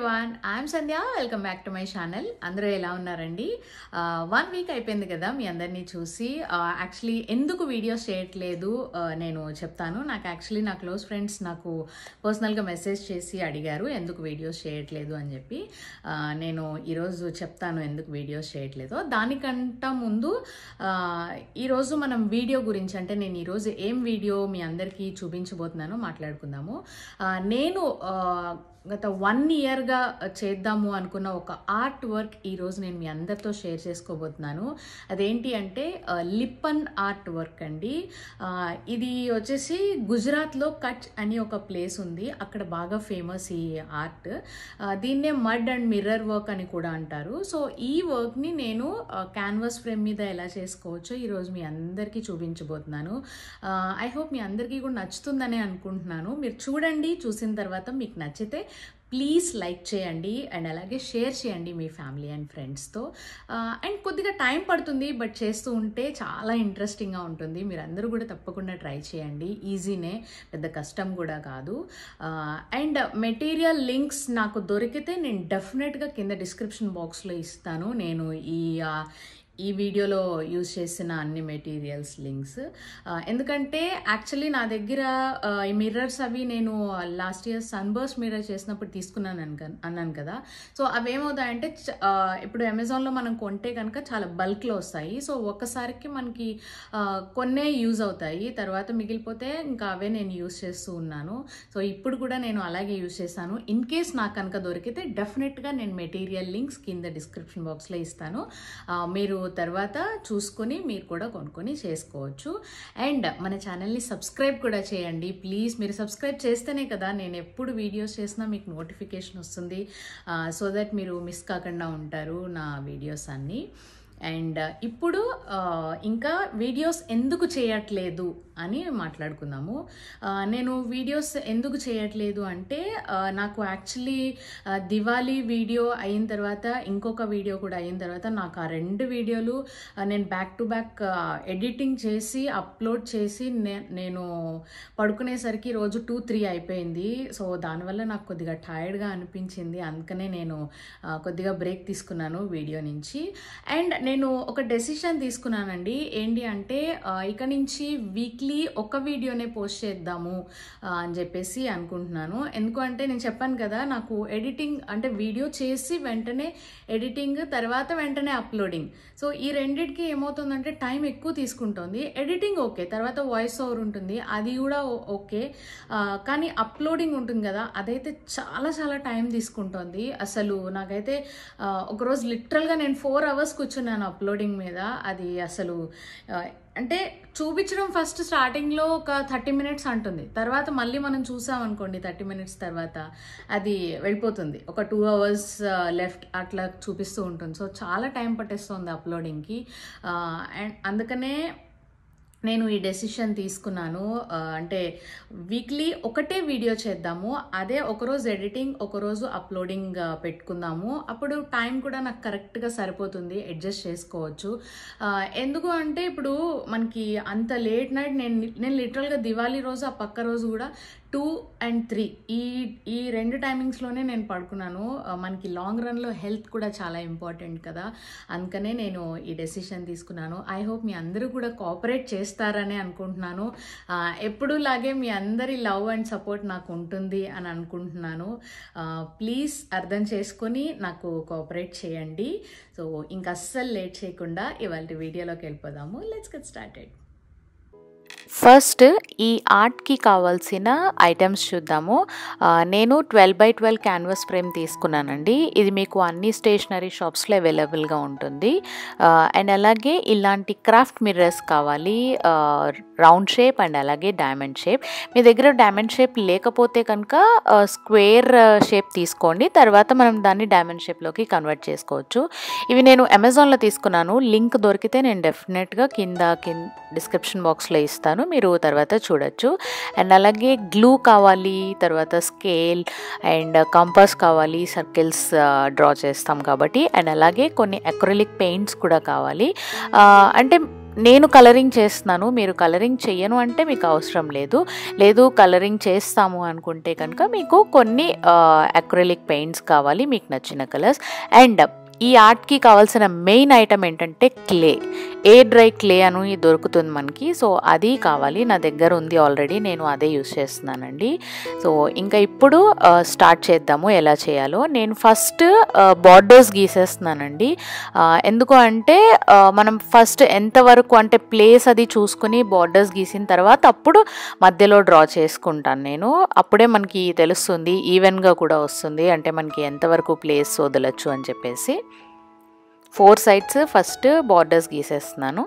everyone I'm Sandhya welcome back to my channel అందరూ ఎలా ఉన్నారండి వన్ వీక్ అయిపోయింది కదా మీ అందరినీ చూసి యాక్చువల్లీ ఎందుకు వీడియోస్ చేయట్లేదు uh, నేను చెప్తాను నాకు యాక్చువల్లీ నా క్లోజ్ ఫ్రెండ్స్ నాకు పర్సనల్గా మెసేజ్ చేసి అడిగారు ఎందుకు వీడియోస్ చేయట్లేదు అని చెప్పి uh, నేను ఈరోజు చెప్తాను ఎందుకు వీడియోస్ చేయట్లేదు దానికంట ముందు uh, ఈరోజు మనం వీడియో గురించి అంటే నేను ఈరోజు ఏం వీడియో మీ అందరికీ చూపించబోతున్నానో మాట్లాడుకుందాము uh, నేను uh, గత వన్ ఇయర్గా చేద్దాము అనుకున్న ఒక ఆర్ట్ వర్క్ ఈరోజు నేను మీ అందరితో షేర్ చేసుకోబోతున్నాను అదేంటి అంటే లిప్పన్ ఆర్ట్ వర్క్ అండి ఆ, ఇది వచ్చేసి గుజరాత్లో కచ్ అని ఒక ప్లేస్ ఉంది అక్కడ బాగా ఫేమస్ ఈ ఆర్ట్ ఆ, దీన్నే మడ్ అండ్ మిర్రర్ వర్క్ అని కూడా అంటారు సో ఈ వర్క్ని నేను క్యాన్వాస్ ఫ్రేమ్ మీద ఎలా చేసుకోవచ్చో ఈరోజు మీ అందరికీ చూపించబోతున్నాను ఐ హోప్ మీ అందరికీ కూడా నచ్చుతుందనే అనుకుంటున్నాను మీరు చూడండి చూసిన తర్వాత మీకు నచ్చితే ప్లీజ్ లైక్ చేయండి అండ్ అలాగే షేర్ చేయండి మీ ఫ్యామిలీ అండ్ ఫ్రెండ్స్తో అండ్ కొద్దిగా టైం పడుతుంది బట్ చేస్తూ ఉంటే చాలా ఇంట్రెస్టింగ్గా ఉంటుంది మీరు అందరూ కూడా తప్పకుండా ట్రై చేయండి ఈజీనే పెద్ద కష్టం కూడా కాదు అండ్ మెటీరియల్ లింక్స్ నాకు దొరికితే నేను డెఫినెట్గా కింద డిస్క్రిప్షన్ బాక్స్లో ఇస్తాను నేను ఈ ఆ, ఈ వీడియోలో యూజ్ చేసిన అన్ని మెటీరియల్స్ లింక్స్ ఎందుకంటే యాక్చువల్లీ నా దగ్గర ఆ, ఈ మిర్రర్స్ అవి నేను లాస్ట్ ఇయర్ సన్బర్స్ మిర్రర్ చేసినప్పుడు తీసుకున్నాను అనుక అన్నాను కదా సో అవి ఏమవుతాయంటే చ- ఆ, ఇప్పుడు అమెజాన్లో మనం కొంటే కనుక చాలా బల్క్లో వస్తాయి సో ఒక్కసారికి మనకి ఆ, కొన్నే యూజ్ అవుతాయి తర్వాత మిగిలిపోతే ఇంకా అవే నేను యూజ్ చేస్తూ ఉన్నాను సో ఇప్పుడు కూడా నేను అలాగే యూజ్ చేశాను ఇన్ కేస్ నాకు కనుక దొరికితే డెఫినెట్గా నేను మెటీరియల్ లింక్స్ కింద డిస్క్రిప్షన్ బాక్స్లో ఇస్తాను ఆ, మీరు తర్వాత చూసుకొని మీరు కూడా కొనుక్కొని చేసుకోవచ్చు అండ్ మన ఛానల్ని సబ్స్క్రైబ్ కూడా చేయండి ప్లీజ్ మీరు సబ్స్క్రైబ్ చేస్తేనే కదా నేను ఎప్పుడు వీడియోస్ చేసినా మీకు నోటిఫికేషన్ వస్తుంది సో దట్ మీరు మిస్ కాకుండా ఉంటారు నా వీడియోస్ అన్నీ అండ్ ఇప్పుడు ఆ, ఇంకా వీడియోస్ ఎందుకు చేయట్లేదు అని మాట్లాడుకుందాము ఆ, నేను వీడియోస్ ఎందుకు చేయట్లేదు అంటే ఆ, నాకు యాక్చువల్లీ దివాళీ వీడియో అయిన తర్వాత ఇంకొక వీడియో కూడా అయిన తర్వాత నాకు ఆ రెండు వీడియోలు ఆ, నేను బ్యాక్ టు బ్యాక్ ఎడిటింగ్ చేసి అప్లోడ్ చేసి నే- నేను పడుకునేసరికి రోజు టూ త్రీ అయిపోయింది సో దానివల్ల నాకు కొద్దిగా టైర్డ్గా అనిపించింది అందుకనే నేను ఆ, కొద్దిగా బ్రేక్ తీసుకున్నాను వీడియో నుంచి అండ్ నేను ఒక డెసిషన్ తీసుకున్నానండి ఏంటి అంటే ఆ, ఇక నుంచి వీక్లీ ఒక వీడియోనే పోస్ట్ చేద్దాము ఆ, అని చెప్పేసి అనుకుంటున్నాను ఎందుకంటే నేను చెప్పాను కదా నాకు ఎడిటింగ్ అంటే వీడియో చేసి వెంటనే ఎడిటింగ్ తర్వాత వెంటనే అప్లోడింగ్ సో ఈ రెండిటికి ఏమవుతుందంటే టైం ఎక్కువ తీసుకుంటుంది ఎడిటింగ్ ఓకే తర్వాత వాయిస్ ఓవర్ ఉంటుంది అది కూడా ఓ- ఓకే ఆ, కానీ అప్లోడింగ్ ఉంటుంది కదా అదైతే చాలా చాలా టైం తీసుకుంటుంది అసలు నాకైతే ఆ, ఒకరోజు లిటరల్గా నేను ఫోర్ అవర్స్ కూర్చున్నాను అప్లోడింగ్ మీద అది అసలు ఆ, అంటే చూపించడం ఫస్ట్ స్టార్టింగ్లో ఒక థర్టీ మినిట్స్ అంటుంది తర్వాత మళ్ళీ మనం చూసాం అనుకోండి థర్టీ మినిట్స్ తర్వాత అది వెళ్ళిపోతుంది ఒక టూ అవర్స్ లెఫ్ట్ అట్లా చూపిస్తూ ఉంటుంది సో చాలా టైం పట్టేస్తుంది అప్లోడింగ్కి అండ్ అందుకనే నేను ఈ డెసిషన్ తీసుకున్నాను ఆ, అంటే వీక్లీ ఒకటే వీడియో చేద్దాము అదే ఒకరోజు ఎడిటింగ్ ఒకరోజు అప్లోడింగ్ ఆ, పెట్టుకుందాము అప్పుడు టైం కూడా నాకు కరెక్ట్గా సరిపోతుంది అడ్జస్ట్ చేసుకోవచ్చు ఆ, ఎందుకు అంటే ఇప్పుడు మనకి అంత లేట్ నైట్ నేను నేను లిటరల్గా దివాళీ రోజు ఆ పక్క రోజు కూడా టూ అండ్ త్రీ ఈ ఈ రెండు టైమింగ్స్లోనే నేను పడుకున్నాను ఆ, మనకి లాంగ్ రన్లో హెల్త్ కూడా చాలా ఇంపార్టెంట్ కదా అందుకనే నేను ఈ డెసిషన్ తీసుకున్నాను ఐ హోప్ మీ అందరూ కూడా కోఆపరేట్ చేస్తారని అనుకుంటున్నాను ఆ, ఎప్పుడూలాగే మీ అందరి లవ్ అండ్ సపోర్ట్ నాకు ఉంటుంది అని అనుకుంటున్నాను ప్లీజ్ అర్థం చేసుకొని నాకు కోఆపరేట్ చేయండి సో ఇంకా అస్సలు లేట్ చేయకుండా ఇవాళ వీడియోలోకి వెళ్ళిపోదాము లెట్స్ గెట్ స్టార్టెడ్ ఫస్ట్ ఈ ఆర్ట్కి కావాల్సిన ఐటమ్స్ చూద్దాము ఆ, నేను twelve by twelve canvas frame తీసుకున్నానండి ఇది మీకు అన్ని స్టేషనరీ షాప్స్లో అవైలబుల్గా ఉంటుంది ఆ, అండ్ అలాగే ఇలాంటి క్రాఫ్ట్ మిర్రర్స్ కావాలి రౌండ్ షేప్ అండ్ అలాగే డైమండ్ షేప్ మీ దగ్గర డైమండ్ షేప్ లేకపోతే కనుక స్క్వేర్ షేప్ తీసుకోండి తర్వాత మనం దాన్ని డైమండ్ షేప్లోకి కన్వర్ట్ చేసుకోవచ్చు ఇవి నేను అమెజాన్లో తీసుకున్నాను లింక్ దొరికితే నేను డెఫినెట్గా కింద కింద డిస్క్రిప్షన్ బాక్స్లో ఇస్తాను మీరు తర్వాత చూడొచ్చు అండ్ అలాగే గ్లూ కావాలి తర్వాత స్కేల్ అండ్ కంపాస్ కావాలి సర్కిల్స్ డ్రా చేస్తాం కాబట్టి అండ్ అలాగే కొన్ని అక్రలిక్ పెయింట్స్ కూడా కావాలి ఆ, అంటే నేను కలరింగ్ చేస్తున్నాను మీరు కలరింగ్ చెయ్యను అంటే మీకు అవసరం లేదు లేదు కలరింగ్ చేస్తాము అనుకుంటే కనుక మీకు కొన్ని అక్రెలిక్ పెయింట్స్ కావాలి మీకు నచ్చిన కలర్స్ అండ్ ఈ ఆర్ట్కి కావాల్సిన మెయిన్ ఐటమ్ ఏంటంటే క్లే ఏ డ్రై క్లే అని దొరుకుతుంది మనకి సో అది కావాలి నా దగ్గర ఉంది ఆల్రెడీ నేను అదే యూస్ చేస్తున్నానండి సో ఇంకా ఇప్పుడు స్టార్ట్ చేద్దాము ఎలా చేయాలో నేను ఫస్ట్ బార్డర్స్ గీసేస్తున్నానండి ఆ, ఎందుకు అంటే ఆ, మనం ఫస్ట్ ఎంతవరకు అంటే ప్లేస్ అది చూసుకుని బార్డర్స్ గీసిన తర్వాత అప్పుడు మధ్యలో డ్రా చేసుకుంటాను నేను అప్పుడే మనకి తెలుస్తుంది ఈవెన్గా కూడా వస్తుంది అంటే మనకి ఎంతవరకు ప్లేస్ వదలచ్చు అని చెప్పేసి ఫోర్ సైడ్స్ ఫస్ట్ బార్డర్స్ గీసేస్తున్నాను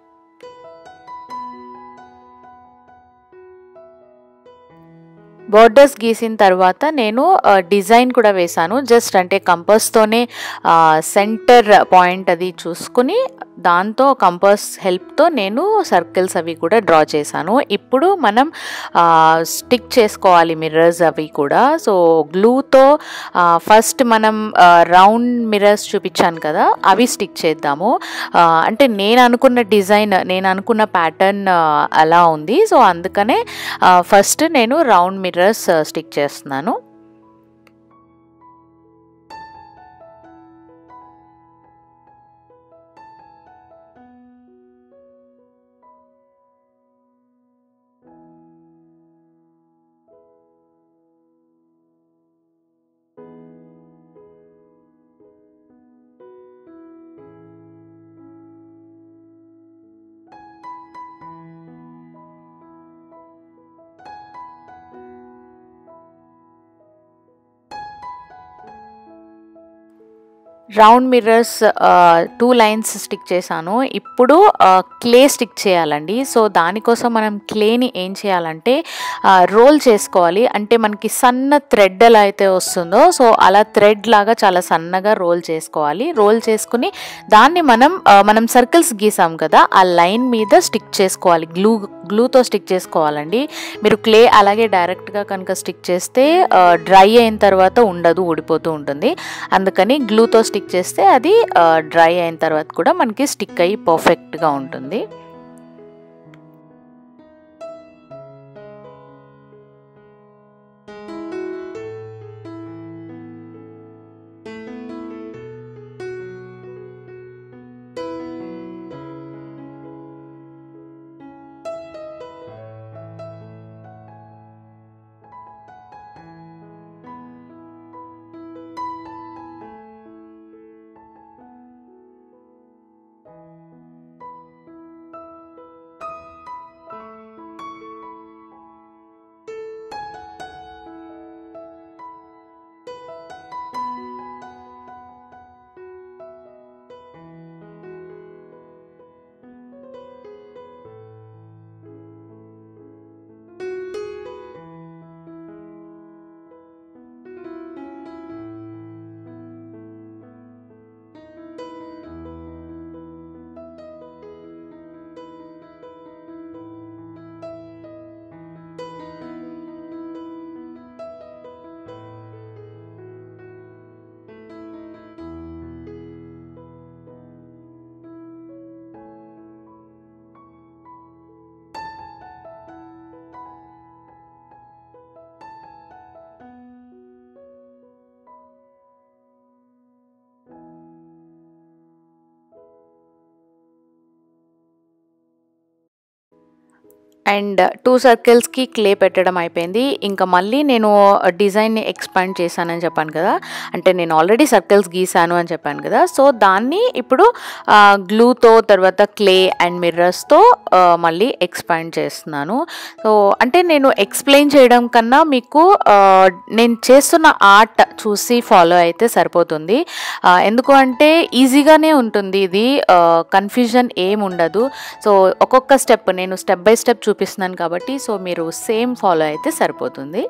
బోర్డర్స్ గీసిన తర్వాత నేను ఆ, డిజైన్ కూడా వేశాను జస్ట్ అంటే కంపస్తోనే సెంటర్ పాయింట్ అది చూసుకుని దాంతో కంపస్ హెల్ప్తో నేను సర్కిల్స్ అవి కూడా డ్రా చేశాను ఇప్పుడు మనం స్టిక్ చేసుకోవాలి మిర్రర్స్ అవి కూడా సో గ్లూతో ఫస్ట్ మనం రౌండ్ మిర్రర్స్ చూపించాను కదా అవి స్టిక్ చేద్దాము ఆ, అంటే నేను అనుకున్న డిజైన్ నేను అనుకున్న ప్యాటర్న్ అలా ఉంది సో అందుకనే ఫస్ట్ నేను రౌండ్ మిర్రర్స్ స్టిక్ చేస్తున్నాను round mirrors two lines stick చేశాను ఇప్పుడు క్లే స్టిక్ చేయాలండి సో దానికోసం మనం క్లేని ఏం చేయాలంటే రోల్ చేసుకోవాలి అంటే మనకి సన్న థ్రెడ్ ఎలా అయితే వస్తుందో సో అలా థ్రెడ్ లాగా చాలా సన్నగా రోల్ చేసుకోవాలి రోల్ చేసుకుని దాన్ని మనం ఆ, మనం సర్కిల్స్ గీసాం కదా ఆ లైన్ మీద స్టిక్ చేసుకోవాలి గ్లూ గ్లూతో స్టిక్ చేసుకోవాలండి మీరు క్లే అలాగే డైరెక్ట్గా కనుక స్టిక్ చేస్తే డ్రై అయిన తర్వాత ఉండదు ఊడిపోతూ ఉంటుంది అందుకని గ్లూతో స్టిక్ చేస్తే అది డ్రై అయిన తర్వాత కూడా మనకి స్టిక్ అయ్యి పర్ఫెక్ట్గా ఉంటుంది అండ్ టూ సర్కిల్స్కి క్లే పెట్టడం అయిపోయింది ఇంకా మళ్ళీ నేను డిజైన్ని ఎక్స్పాండ్ చేశానని చెప్పాను కదా అంటే నేను ఆల్రెడీ సర్కిల్స్ గీసాను అని చెప్పాను కదా సో దాన్ని ఇప్పుడు గ్లూతో తర్వాత క్లే అండ్ మిర్రర్స్తో మళ్ళీ ఎక్స్పాండ్ చేస్తున్నాను సో అంటే నేను ఎక్స్ప్లెయిన్ చేయడం కన్నా మీకు ఆ, నేను చేస్తున్న ఆర్ట్ చూసి ఫాలో అయితే సరిపోతుంది ఆ, ఎందుకు అంటే ఈజీగానే ఉంటుంది ఇది కన్ఫ్యూజన్ ఏం ఉండదు సో ఒక్కొక్క స్టెప్ నేను స్టెప్ బై స్టెప్ చూపిస్తున్నాను కాబట్టి సో మీరు సేమ్ ఫాలో అయితే సరిపోతుంది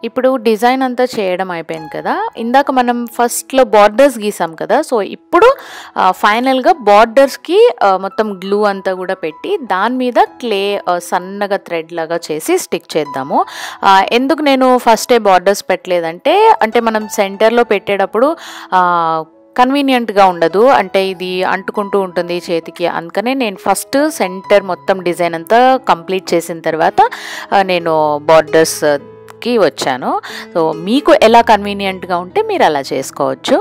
ఇప్పుడు డిజైన్ అంతా చేయడం అయిపోయింది కదా ఇందాక మనం ఫస్ట్లో బార్డర్స్ గీసాం కదా సో ఇప్పుడు ఆ, ఫైనల్గా బార్డర్స్కి ఆ, మొత్తం గ్లూ అంతా కూడా పెట్టి దాని మీద క్లే ఆ, సన్నగా థ్రెడ్ లాగా చేసి స్టిక్ చేద్దాము ఆ, ఎందుకు నేను ఫస్టే బార్డర్స్ పెట్టలేదంటే అంటే మనం సెంటర్లో పెట్టేటప్పుడు ఆ, కన్వీనియంట్గా ఉండదు అంటే ఇది అంటుకుంటూ ఉంటుంది చేతికి అందుకనే నేను ఫస్ట్ సెంటర్ మొత్తం డిజైన్ అంతా కంప్లీట్ చేసిన తర్వాత ఆ, నేను బార్డర్స్కి వచ్చాను సో మీకు ఎలా కన్వీనియంట్గా ఉంటే మీరు అలా చేసుకోవచ్చు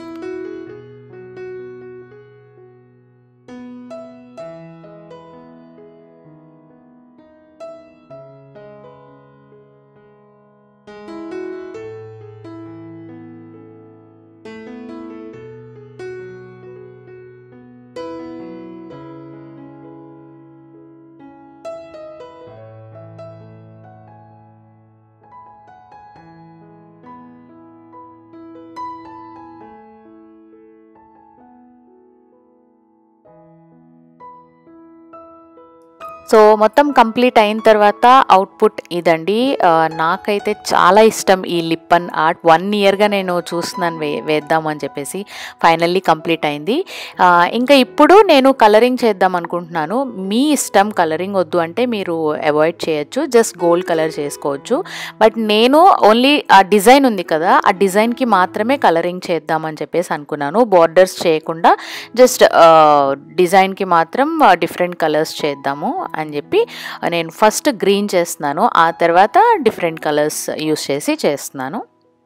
సో మొత్తం కంప్లీట్ అయిన తర్వాత అవుట్పుట్ ఇదండి ఆ, నాకైతే చాలా ఇష్టం ఈ లిప్పన్ ఆర్ట్ వన్ ఇయర్గా నేను చూస్తున్నాను వే వేద్దామని చెప్పేసి ఫైనల్లీ కంప్లీట్ అయింది ఆ, ఇంకా ఇప్పుడు నేను కలరింగ్ చేద్దాం అనుకుంటున్నాను మీ ఇష్టం కలరింగ్ వద్దు అంటే మీరు అవాయిడ్ చేయొచ్చు జస్ట్ గోల్డ్ కలర్ చేసుకోవచ్చు బట్ నేను ఓన్లీ ఆ డిజైన్ ఉంది కదా ఆ డిజైన్కి మాత్రమే కలరింగ్ చేద్దామని చెప్పేసి అనుకున్నాను బార్డర్స్ చేయకుండా జస్ట్ డిజైన్కి మాత్రం డిఫరెంట్ కలర్స్ చేద్దాము అని చెప్పి నేను ఫస్ట్ గ్రీన్ చేస్తున్నాను ఆ తర్వాత డిఫరెంట్ కలర్స్ యూస్ చేసి చేస్తున్నాను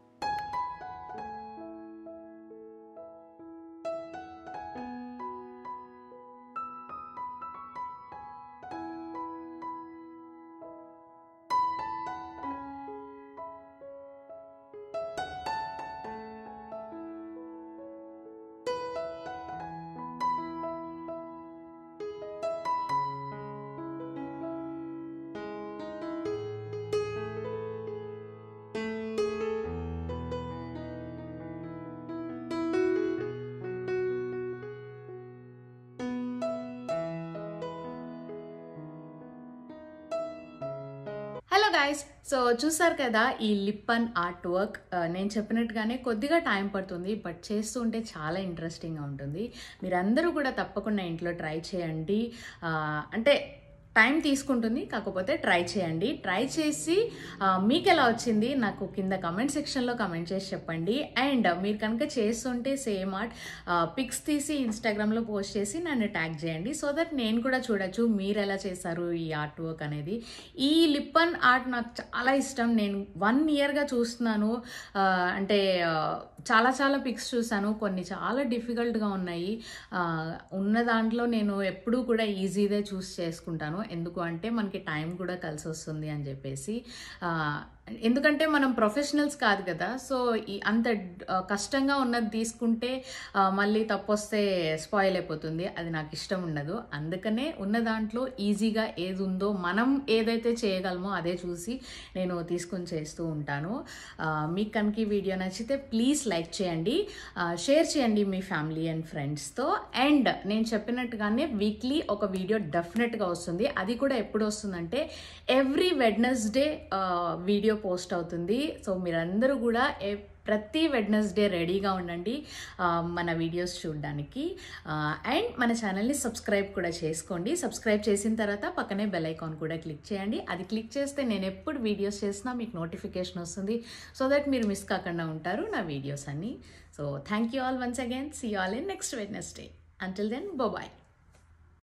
హలో గైస్ సో చూసారు కదా ఈ లిప్పన్ ఆర్ట్ వర్క్ నేను చెప్పినట్టుగానే కొద్దిగా టైం పడుతుంది బట్ చేస్తూ ఉంటే చాలా ఇంట్రెస్టింగ్గా ఉంటుంది మీరందరూ కూడా తప్పకుండా ఇంట్లో ట్రై చేయండి ఆ, అంటే టైం తీసుకుంటుంది కాకపోతే ట్రై చేయండి ట్రై చేసి ఆ, మీకు ఎలా వచ్చింది నాకు కింద కమెంట్ సెక్షన్లో కమెంట్ చేసి చెప్పండి అండ్ మీరు కనుక చేస్తుంటే సేమ్ ఆర్ట్ పిక్స్ తీసి ఇన్స్టాగ్రామ్లో పోస్ట్ చేసి నన్ను ట్యాగ్ చేయండి సో దట్ నేను కూడా చూడొచ్చు మీరు ఎలా చేశారు ఈ ఆర్ట్ వర్క్ అనేది ఈ లిప్పన్ ఆర్ట్ నాకు చాలా ఇష్టం నేను వన్ ఇయర్గా చూస్తున్నాను ఆ, అంటే ఆ, చాలా చాలా పిక్స్ చూసాను కొన్ని చాలా డిఫికల్ట్గా ఉన్నాయి ఆ, ఉన్న దాంట్లో నేను ఎప్పుడూ కూడా ఈజీదే చూస్ చేసుకుంటాను ఎందుకు అంటే మనకి టైం కూడా కలిసి వస్తుంది అని చెప్పేసి ఆ, ఎందుకంటే మనం ప్రొఫెషనల్స్ కాదు కదా సో ఈ అంత ఆ, కష్టంగా ఉన్నది తీసుకుంటే ఆ, మళ్ళీ తప్పొస్తే స్పాయిల్ అయిపోతుంది అది నాకు ఇష్టం ఉండదు అందుకనే ఉన్న దాంట్లో ఈజీగా ఏది ఉందో మనం ఏదైతే చేయగలమో అదే చూసి నేను తీసుకొని చేస్తూ ఉంటాను ఆ, మీకు కనుక ఈ వీడియో నచ్చితే ప్లీజ్ లైక్ చేయండి ఆ, షేర్ చేయండి మీ ఫ్యామిలీ అండ్ ఫ్రెండ్స్తో అండ్ నేను చెప్పినట్టుగానే వీక్లీ ఒక వీడియో డెఫినెట్గా వస్తుంది అది కూడా ఎప్పుడు వస్తుందంటే ఎవ్రీ వెడ్నెస్డే వీడియో పోస్ట్ అవుతుంది సో మీరందరూ కూడా ఎ- ప్రతి వెడ్నెస్డే రెడీగా ఉండండి ఆ, మన వీడియోస్ చూడడానికి అండ్ మన ఛానల్ని సబ్స్క్రైబ్ కూడా చేసుకోండి సబ్స్క్రైబ్ చేసిన తర్వాత పక్కనే బెల్ ఐకాన్ కూడా క్లిక్ చేయండి అది క్లిక్ చేస్తే నేను ఎప్పుడు వీడియోస్ చేసినా మీకు నోటిఫికేషన్ వస్తుంది సో దట్ మీరు మిస్ కాకుండా ఉంటారు నా వీడియోస్ అన్నీ so thank you all once again see all in next Wednesday until then bye